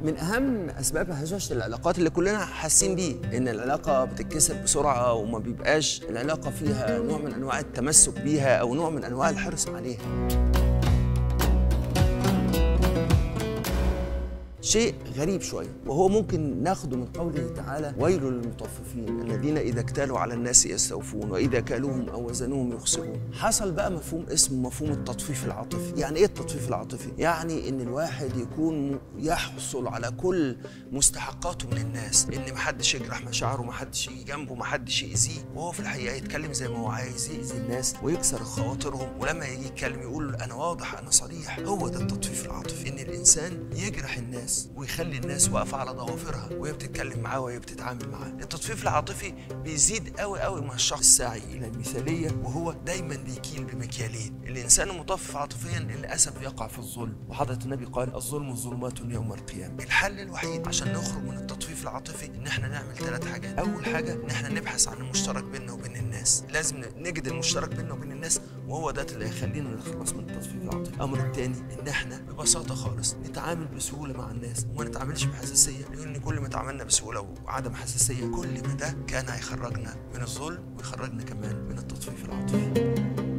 من اهم اسباب هشاشه العلاقات اللي كلنا حاسين بيه ان العلاقه بتتكسر بسرعه وما بيبقاش العلاقه فيها نوع من انواع التمسك بيها او نوع من انواع الحرص عليها شيء غريب شويه وهو ممكن ناخده من قوله تعالى ويل للمطففين الذين اذا اكتالوا على الناس يستوفون واذا كالوهم او وزنوهم يخسرون حصل بقى مفهوم اسمه مفهوم التطفيف العاطفي يعني ايه التطفيف العاطفي يعني ان الواحد يكون يحصل على كل مستحقاته من الناس ان محدش يجرح مشاعره محدش يجي جنبه محدش يأذيه وهو في الحقيقه يتكلم زي ما هو عايز يأذي الناس ويكسر خواطرهم ولما يجي يتكلم يقول انا واضح انا صريح هو ده التطفيف العاطفي ان الانسان يجرح الناس ويخلي الناس واقفه على ضوافرها وهي بتتكلم معاه وهي بتتعامل معاه التطفيف العاطفي بيزيد قوي قوي مع الشخص الساعي الى المثاليه وهو دايما بيكيل بمكيالين الانسان المطفف عاطفيا للاسف يقع في الظلم وحضره النبي قال الظلم ظلمات يوم القيامه الحل الوحيد عشان نخرج من التطفيف العاطفي ان احنا نعمل ثلاث حاجات اول حاجه ان احنا نبحث عن المشترك بيننا وبين الناس لازم نجد المشترك بيننا وبين الناس وهو ده اللي هيخلينا نخلص من التطفيف العاطفي الامر الثاني ان احنا ببساطه خالص نتعامل بسهوله مع الناس وما نتعاملش بحساسيه لان كل ما تعاملنا بسهوله وعدم حساسيه كل ما ده كان هيخرجنا من الظلم ويخرجنا كمان من التطفيف العاطفي